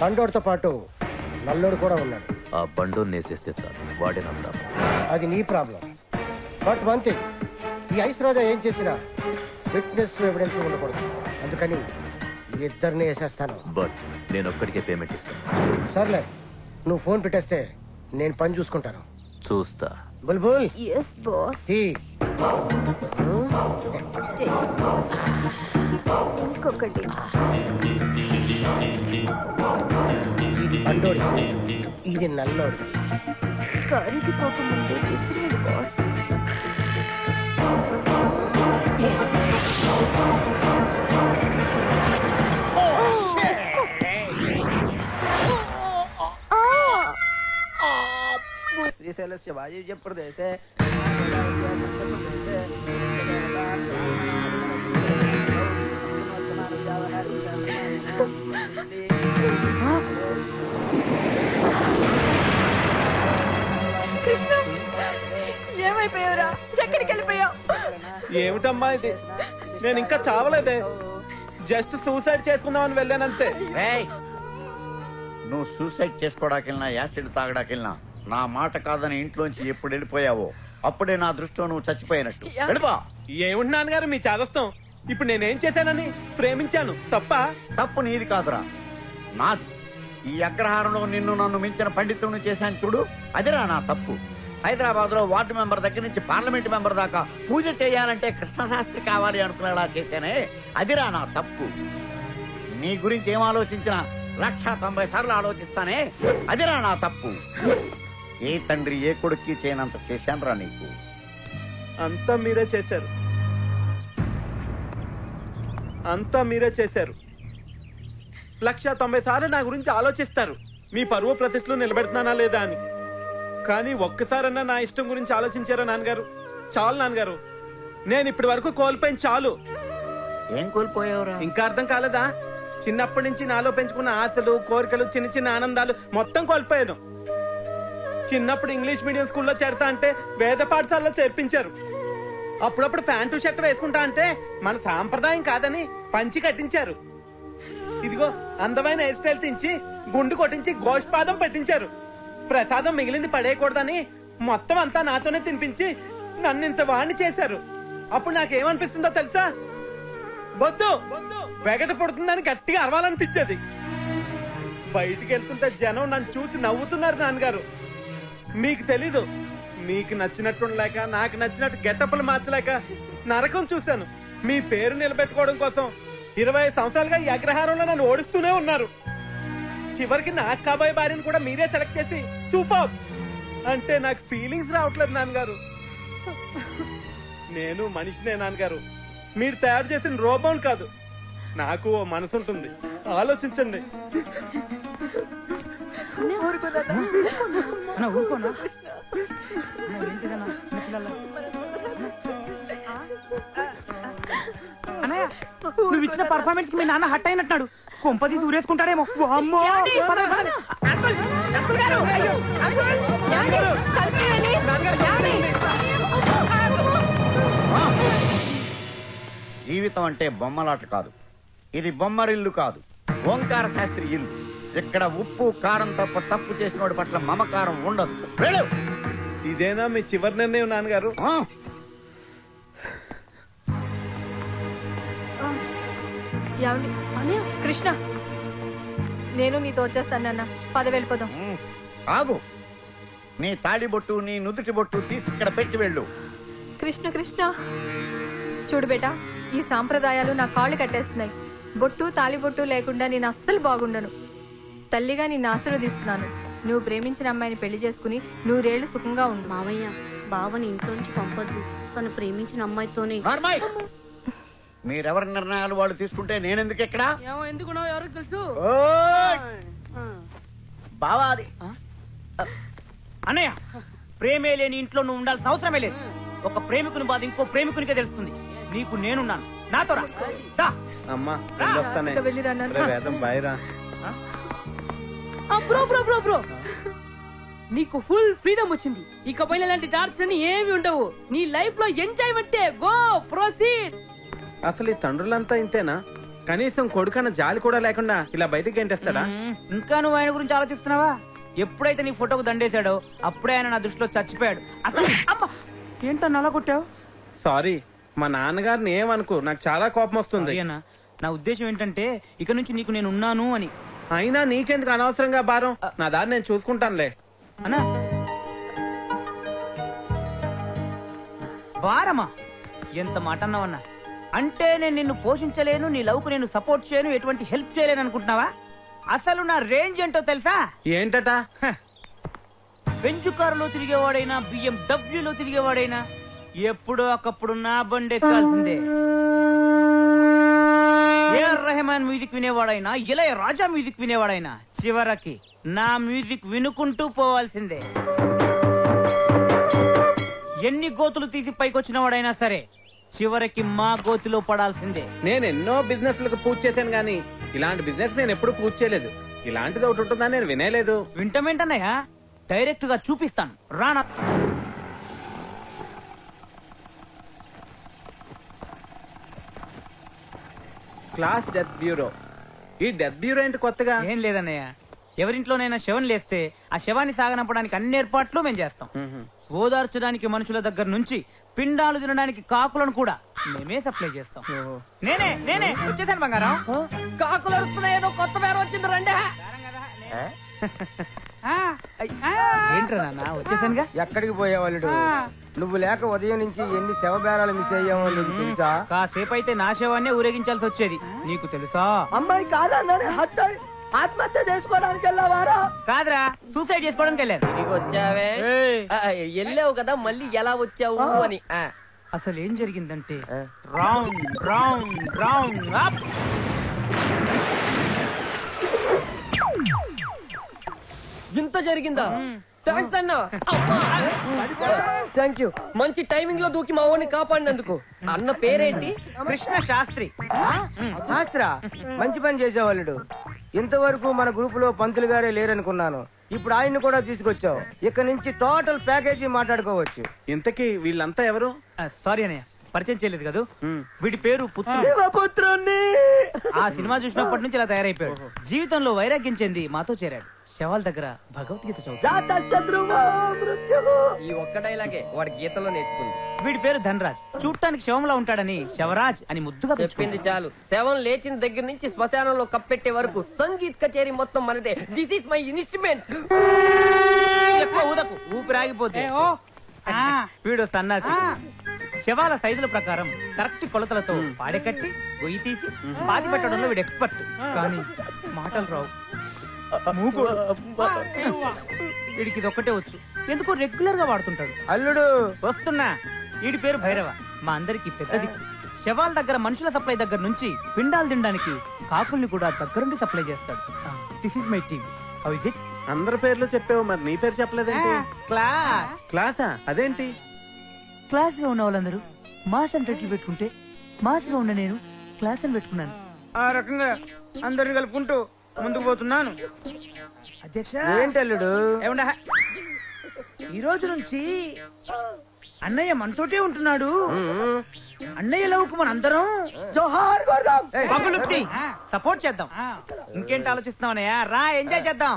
బండోడితో పాటు నల్లోడు కూడా ఉన్నాడు ఆ బండోని నేసేస్తే చాలు వాడే నా ప్రాబ్లం అది నీ ప్రాబ్లం బట్ వన్ థింగ్ ఈ ఐస్ రోజా ఏం చేసినా ఫిట్నెస్ ఎవిడెన్స్ ఉండకూడదు అందుకని ఇద్దరిని వేసేస్తాను బట్ నేను ఒక్కడికే పేమెంట్ ఇస్తాను సర్లే నువ్వు ఫోన్ పెట్టేస్తే నేను పని చూసుకుంటాను చూస్తా బుల్బుల్ ఎస్ బాస్ తీ ఇంకొకటి ఇది బండోడి ఇది నల్లోడి కరిగిపోకముందే విసిరేడు బాస్ శ్రీశైలస్య వాయువ్య ప్రదేశే కృష్ణ ఏమైపోయావురా ఎక్కడికి వెళ్ళిపోయావు ఏమిటమ్మా ఇది నేను ఇంకా చావలేదే జస్ట్ సూసైడ్ చేసుకుందామని వెళ్ళానంతే రేయ్ నువ్వు సూసైడ్ చేసుకోవడానికి వెళ్ళినా యాసిడ్ తాగడానికి వెళ్ళినా నా మాట కాదని ఇంట్లోంచి ఎప్పుడు వెళ్ళిపోయావో అప్పుడే నా దృష్టిలో నువ్వు చచ్చిపోయినట్టు వెళ్ళిపో ఏమిటి నాన్నగారు మీ చాదస్తం ఇప్పుడు నేనేం చేశానని ప్రేమించాను తప్ప తప్పు నీది కాదురా నాది ఈ అగ్రహారంలో నిన్ను నన్ను మించిన పండితుడిని చేశాను చూడు అదిరా నా తప్పు హైదరాబాద్ లో వార్డు మెంబర్ దగ్గర నుంచి పార్లమెంట్ మెంబర్ దాకా పూజ చేయాలంటే కృష్ణశాస్త్రి కావాలి అనుకునేలా చేశానే అదిరా నా తప్పు నీ గురించి ఏం ఆలోచించినా లక్ష తొంభై సార్లు ఆలోచిస్తానే అదిరా నా తప్పు ఏ తండ్రి ఏ కొడుక్కి చేయనంత చేశానురా నీకు అంతా మీరే చేశారు అంతా మీరే చేశారు లక్ష తొంభై సార్లు నా గురించి ఆలోచిస్తారు మీ పరువు ప్రతిష్టలు నిలబెడుతున్నానా లేదా అని కానీ ఒక్కసారన్నా నా ఇష్టం గురించి ఆలోచించారా నాన్నగారు చాలు నాన్నగారు నేను ఇప్పటి వరకు కోల్పోయిన చాలు ఏం కోల్పోయావురా ఇంకా అర్థం కాలేదా చిన్నప్పటి నుంచి నాలో పెంచుకున్న ఆశలు కోరికలు చిన్న చిన్న ఆనందాలు మొత్తం కోల్పోయాను చిన్నప్పుడు ఇంగ్లీష్ మీడియం స్కూల్లో చేరతా అంటే వేద పాఠశాలలో చేర్పించారు అప్పుడప్పుడు ప్యాంటు షర్ట్ వేసుకుంటా అంటే మన సాంప్రదాయం కాదని పంచి కట్టించారు ఇదిగో అందమైన హెయిర్ స్టైల్ తించి గుండు కొట్టించి గోష్పాదం పెట్టించారు ప్రసాదం మిగిలింది పడేయకూడదని మొత్తం అంతా నాతోనే తినిపించి నన్ను ఇంత వాణ్ణి చేశారు అప్పుడు నాకేమనిపిస్తుందో తెలుసా వద్దు వెగట పుడుతుందని గట్టిగా అరవాలనిపించేది బయటికి వెళ్తుంటే జనం నన్ను చూసి నవ్వుతున్నారు నాన్నగారు మీకు తెలీదు మీకు నచ్చినట్టు ఉండలేక నాకు నచ్చినట్టు గెటప్పులు మార్చలేక నరకం చూశాను మీ పేరు నిలబెట్టుకోవడం కోసం ఇరవై సంవత్సరాలుగా ఈ అగ్రహారంలో నన్ను ఓడిస్తూనే ఉన్నారు చివరికి నాకు కాబోయే భార్యను కూడా మీరే సెలెక్ట్ చేసి సూపర్ అంటే నాకు ఫీలింగ్స్ రావట్లేదు నాన్నగారు నేను మనిషినే నాన్నగారు మీరు తయారు చేసిన రోబోన్ కాదు నాకు ఓ మనసు ఉంటుంది ఆలోచించండి అన్న ఊరుకోనా అన్న, ఏంటిదన్నా చిన్నపిల్లల అన్నయ్య నువ్వు ఇచ్చిన పర్ఫార్మెన్స్ కి మీ నాన్న హట్ అయినట్టున్నాడు కొంపది దూరేసుకుంటాడేమో అమ్మో పదండి, పదండి. జీవితం అంటే బొమ్మలాట కాదు ఇది బొమ్మరిల్లు కాదు ఓంకార శాస్త్రి ఇల్లు ఇక్కడ ఉప్పు కారం తప్ప తప్పు చేసినోడి పట్ల మమకారం ఉండదు వెళ్ళు. ఇదేనా మీ చివరి నిర్ణయం నాన్నగారు ఆ, ఏమండి అనే కృష్ణ నేను నీతో వచ్చేస్తాను నాన్న పద వెళ్ళిపోదాం ఉమ్, ఆగు నీ తాళి బొట్టు నీ నుదుటి బొట్టు తీసి ఇక్కడ పెట్టి వెళ్ళు కృష్ణ కృష్ణ చూడు బేటా ఈ సాంప్రదాయాలు నా కాళ్ళు కట్టేస్తున్నాయి బొట్టు తాలిబొట్టు లేకుండా నేను అస్సలు బాగుండను తల్లిగా నిన్ను ఆశీర్వదిస్తున్నాను నువ్వు ప్రేమించిన అమ్మాయిని పెళ్లి చేసుకుని నూరేళ్లు సుఖంగా ఉండు మావయ్య బావని ఇంట్లోంచి పంపొద్దు తను ప్రేమించిన అమ్మాయితోనే నార్మల్ మీరెవరి నిర్ణయాలు వాళ్ళు తీసుకుంటే నేనెందుకు ఇక్కడ ఎందుకున్నావు ఎవరికి తెలుసు ఓయ్! బావా అది అన్నయ్య ప్రేమే లేని ఇంట్లో నువ్వు ఉండాల్సిన అవసరమే లేదు ఒక ప్రేమికుని బాధ ఇంకో ప్రేమికునికే తెలుస్తుంది నీకు నేనున్నాను నాతో రా దా. అమ్మా వెళ్ళొస్తానే ఇక వెళ్ళిరా నాన్న. రే వేదం బాయ్రా బ్రో బ్రో బ్రో బ్రో నీకు ఫుల్ ఫ్రీడమ్ వచ్చింది ఇకపై ఇలాంటి టార్చర్ అని ఏమి ఉండవు నీ లైఫ్ లో ఎంజాయ్మెంటే గో ప్రొసీడ్ అసలు ఈ తండ్రులంతా ఇంతేనా కనీసం కొడుకన్న జాలి కూడా లేకుండా ఇలా బయటికి గెంటేస్తాడా మ్మ్. ఇంకా నువ్వు ఆయన గురించి ఆలోచిస్తున్నావా ఎప్పుడైతే నీ ఫోటోకు దండేశాడో అప్పుడే ఆయన నా దృష్టిలో చచ్చిపోయాడు అసలు అమ్మ ఏంటో అలా కొట్టావు సారీ మా నాన్నగారిని ఏమనుకో నాకు చాలా కోపం వస్తుంది అయ్యనా నా ఉద్దేశం ఏంటంటే ఇక నుంచి నీకు నేను ఉన్నాను అని అయినా నీకెందుకు అనవసరంగా భారం నా దారి నేను చూసుకుంటానులే అన్నా వారమా ఎంత మాట అన్నావన్నా అంటే నేను నిన్ను పోషించలేను నీ లవ్కు నేను సపోర్ట్ చేయను ఎటువంటి హెల్ప్ చేయలేను అనుకుంటున్నావా అసలు నా రేంజ్ ఏంటో తెలుసా ఏంటట బెంచు కారులో తిరిగేవాడైనా బియ్యం డబ్ల్యూలో తిరిగేవాడైనా ఎప్పుడో ఒకప్పుడు నా బండి ఎక్కాల్సిందే ఏఆర్ రెహమాన్ మ్యూజిక్ వినేవాడైనా ఇలయ రాజా మ్యూజిక్ వినేవాడైనా చివరికి నా మ్యూజిక్ వినుకుంటూ పోవాల్సిందే ఎన్ని గోతులు తీసి పైకొచ్చిన వాడైనా సరే చివరికి మా గోతిలో పడాల్సిందే నేను ఎన్నో బిజినెస్ లకు పూజ చేశాను గానీ ఇలాంటి బిజినెస్ నేను ఎప్పుడు పూజ చేయలేదు ఇలాంటిది ఒకటి ఉంటుందని నేను వినేలేదు వింటమేంటన్నయ్య డైరెక్ట్ గా చూపిస్తాను రానా క్లాస్ డెత్ బ్యూరో ఈ డెత్ బ్యూరో ఏంటి కొత్తగా ఏం లేదన్నయ్య ఎవరింట్లోనైనా శవం లేస్తే ఆ శవాన్ని సాగనంపడానికి అన్ని ఏర్పాట్లు మేము చేస్తాం మ్మ్. ఓదార్చడానికి మనుషుల దగ్గర నుంచి పిండాలు తినడానికి కాకులను కూడా మేమే సప్లై చేస్తాం నేనే నేనే వచ్చేసాను బంగారం కాకులు అరుస్తున్నాయి ఏదో కొత్త పేరు వచ్చింది రండి ఏంట్రా నాన్న వచ్చేసానుగా ఎక్కడికి పోయేవాళ్ళు నువ్వు లేక ఉదయం నుంచి ఎన్ని శవ బేరాలు మిస్ అయ్యామో నీకు తెలుసా కాసేపు అయితే నా శవాన్నే ఊరేగించాల్సి వచ్చేది నీకు తెలుసా అమ్మాయి కాదని ఆత్మహత్య చేసుకోవడానికి వెళ్ళావారా కాదురా సూసైడ్ చేసుకోవడానికి వెళ్ళాను వచ్చావే ఏయ్, వెళ్ళావు కదా మళ్ళీ ఎలా వచ్చావు అని ఆ. అసలు ఏం జరిగిందంటే రౌండ్ రౌండ్ రౌండ్ అప్ ఇంత జరిగిందా థ్యాంక్స్ అన్న థ్యాంక్ యూ మంచి టైమింగ్ లో దూకి మా వాడిని కాపాడినందుకు అన్న పేరేంటి కృష్ణ శాస్త్రి శాస్త్ర మంచి పని చేసేవాళ్ళు ఇంతవరకు మన గ్రూప్ లో పంతులు గారే లేరనుకున్నాను ఇప్పుడు ఆయన్ని కూడా తీసుకొచ్చావు ఇక్కడ నుంచి టోటల్ ప్యాకేజీ మాట్లాడుకోవచ్చు ఇంతకీ వీళ్ళంతా ఎవరు సారీ అన్నయ్య పరిచయం చేయలేదు కదా మ్మ్. వీడి పేరు పుత్రుడు ఆ సినిమా చూసినప్పటి నుంచి ఇలా తయారైపోయాడు జీవితంలో వైరాగ్యం చెంది మాతో చేరాడు శవాల దగ్గర భగవద్గీత చదువు ఈ ఒక్క డైలాగే వాడి గీతలో నేర్చుకుంది వీడి పేరు ధనరాజ్ చూడటానికి శవంలా ఉంటాడని శవరాజ్ అని ముద్దుగా చెప్పింది పిలుచుకుంటాం. చాలు శవం లేచిన దగ్గర నుంచి శ్మశానంలో కప్పెట్టే వరకు సంగీత్ కచేరీ మొత్తం మనదే దిస్ ఈస్ మై ఇన్స్ట్రుమెంట్ ఎక్కువ ఊదకు ఊపిరాగిపోతే వీడు సన్నాసి శవాల సైజుల ప్రకారం కరెక్ట్ కొలతలతో పాడెకట్టి గొయ్యి తీసి పాతి పెట్టడంలో వీడు ఎక్స్పర్ట్ కానీ మాటలు రావు మూకుడు. వీడికి ఇది ఒక్కటే వచ్చు ఎందుకో రెగ్యులర్ గా వాడుతుంటాడు అల్లుడు వస్తున్నా వీడి పేరు భైరవ మా అందరికి పెద్ద దిక్కు శవాల దగ్గర మనుషుల సప్లై దగ్గర నుంచి పిండాలు తినడానికి కాకుల్ని కూడా దగ్గరుండి సప్లై చేస్తాడు this is my team how is it అందరి పేర్లు చెప్పావు మరి నీ పేరు చెప్పలేదేంటి క్లాస్ క్లాసా అదేంటి క్లాస్ లో ఉన్న వాళ్ళందరూ మాస్ అని టైటిల్ పెట్టుకుంటే మాస్ లో ఉన్న నేను క్లాస్ అని పెట్టుకున్నాను ఆ రకంగా అందరిని కలుపుకుంటూ ముందుకు పోతున్నాను అధ్యక్ష ఏంటి అల్లుడు ఏమండా ఈ రోజు నుంచి అన్నయ్య మనతోటే ఉంటున్నాడు అన్నయ్య లవ్కు మన అందరం పగులుద్ది సపోర్ట్ చేద్దాం ఇంకేంటి ఆలోచిస్తున్నావు అన్నయ్య రా ఎంజాయ్ చేద్దాం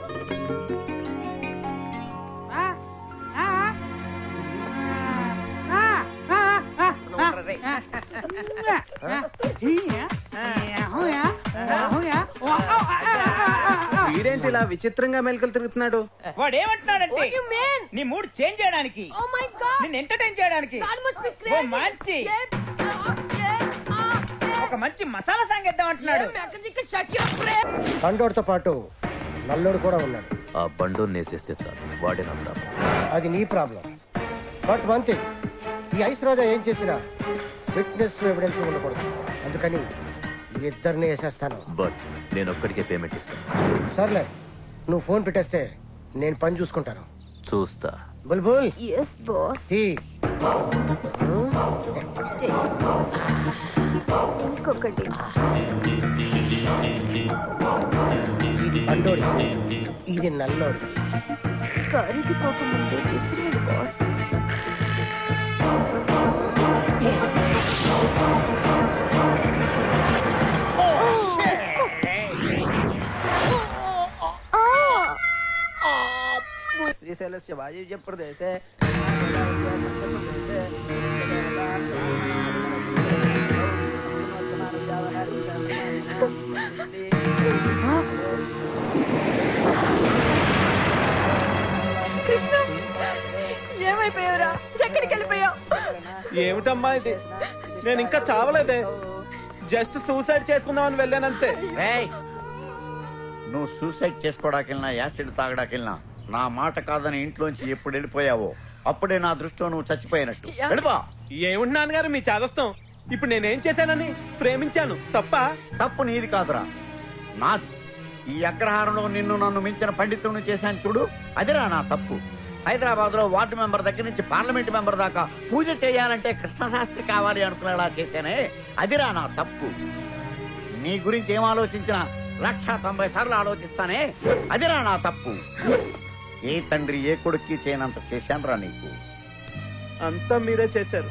వీడేంటి ఇలా విచిత్రంగా మెలకలు తిరుగుతున్నాడు వాడు ఏమంటున్నాడంటే What do you mean? నీ మూడ్ చేంజ్ చేయడానికి Oh my god! నిన్ను ఎంటర్టైన్ చేయడానికి God must be oh crazy! మంచి Yeah, yeah, ah, yeah. ఒక మంచి మసాలా సాంగ్ ఇద్దాం అంటున్నాడు Yeah, Mackenzie, shut your brain! కండోడితో పాటు నల్లోడు కూడా ఉన్నాడు ఆ బండోని నేసేస్తే చాలు వాడే నా ప్రాబ్లం అది నీ ప్రాబ్లం బట్ వన్ థింగ్ ఈ ఐస్ రోజా ఏం చేసినా ఫిట్నెస్ ఎవిడెన్స్ ఉండకూడదు అందుకని ఇద్దరిని వేసేస్తాను బట్ నేను ఒక్కడికే పేమెంట్ ఇస్తాను సర్లే నువ్వు ఫోన్ పెట్టేస్తే నేను పని చూసుకుంటాను చూస్తా బుల్బుల్ ఎస్ బాస్ తీ ఇంకొకటి ఇది బండోడి ఇది నల్లోడి కరిగిపోకముందే విసిరేడు బాస్ హిమాచలస్య వాయువ్య ప్రదేశే కృష్ణ ఏమైపోయావురా ఎక్కడికి వెళ్ళిపోయావు ఏమిటమ్మా ఇది నేను ఇంకా చావలేదే జస్ట్ సూసైడ్ చేసుకుందామని వెళ్ళానంతే రేయ్ నువ్వు సూసైడ్ చేసుకోవడానికి వెళ్ళినా యాసిడ్ తాగడానికి వెళ్ళినా నా మాట కాదని ఇంట్లోంచి ఎప్పుడు వెళ్ళిపోయావో అప్పుడే నా దృష్టిలో నువ్వు చచ్చిపోయినట్టు వెళ్ళిపో ఏమిటి నాన్నగారు మీ చాదస్తం ఇప్పుడు నేనేం చేశానని ప్రేమించాను తప్ప తప్పు నీది కాదురా నాది ఈ అగ్రహారంలో నిన్ను నన్ను మించిన పండితుడిని చేశాను చూడు అదిరా నా తప్పు హైదరాబాద్ లో వార్డు మెంబర్ దగ్గర నుంచి పార్లమెంట్ మెంబర్ దాకా పూజ చేయాలంటే కృష్ణశాస్త్రి కావాలి అనుకునేలా చేశానే అదిరా నా తప్పు నీ గురించి ఏం ఆలోచించినా లక్ష తొంభై సార్లు ఆలోచిస్తానే అదిరా నా తప్పు ఏ తండ్రి ఏ కొడుక్కి చేయనంత చేశానురా నీకు అంతా మీరే చేశారు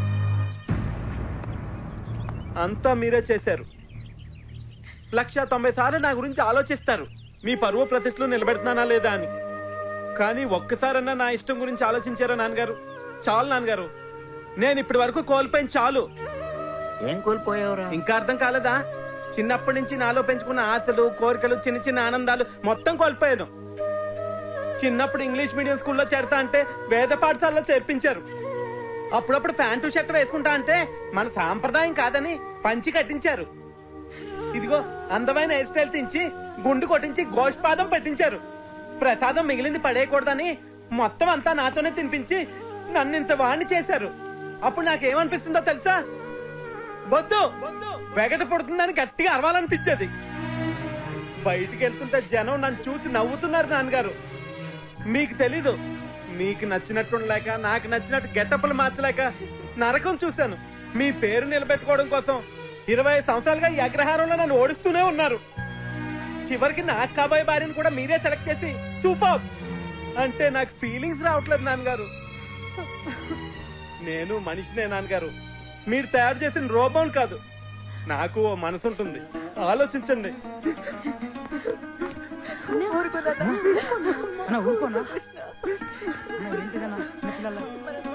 అంతా మీరే చేశారు లక్ష తొంభై సార్లు నా గురించి ఆలోచిస్తారు మీ పరువు ప్రతిష్టలు నిలబెడుతున్నానా లేదా అని కానీ ఒక్కసారన్నా నా ఇష్టం గురించి ఆలోచించారా నాన్నగారు చాలు నాన్నగారు నేను ఇప్పటి వరకు కోల్పోయిన చాలు ఏం కోల్పోయావురా ఇంకా అర్థం కాలేదా చిన్నప్పటి నుంచి నాలో పెంచుకున్న ఆశలు కోరికలు చిన్న చిన్న ఆనందాలు మొత్తం కోల్పోయాను చిన్నప్పుడు ఇంగ్లీష్ మీడియం స్కూల్లో చేరతా అంటే వేద పాఠశాలలో చేర్పించారు అప్పుడప్పుడు ప్యాంటు షర్ట్ వేసుకుంటా అంటే మన సాంప్రదాయం కాదని పంచి కట్టించారు ఇదిగో అందమైన హెయిర్ స్టైల్ తించి గుండు కొట్టించి గోష్పాదం పెట్టించారు ప్రసాదం మిగిలింది పడేయకూడదని మొత్తం అంతా నాతోనే తినిపించి నన్ను ఇంత వాణ్ణి చేశారు అప్పుడు నాకేమనిపిస్తుందో తెలుసా వద్దు వెగట పుడుతుందని గట్టిగా అరవాలనిపించేది బయటికి వెళ్తుంటే జనం నన్ను చూసి నవ్వుతున్నారు నాన్నగారు మీకు తెలీదు మీకు నచ్చినట్టు ఉండలేక నాకు నచ్చినట్టు గెటప్పులు మార్చలేక నరకం చూశాను మీ పేరు నిలబెట్టుకోవడం కోసం ఇరవై సంవత్సరాలుగా ఈ అగ్రహారంలో నన్ను ఓడిస్తూనే ఉన్నారు చివరికి నాకు కాబోయే భార్యను కూడా మీరే సెలెక్ట్ చేసి సూపర్ అంటే నాకు ఫీలింగ్స్ రావట్లేదు నాన్నగారు నేను మనిషినే నాన్నగారు మీరు తయారు చేసిన రోబోన్ కాదు నాకు ఓ మనసు ఉంటుంది ఆలోచించండి అన్న ఊరుకోనా అన్న, ఏంటిదన్నా చిన్నపిల్లల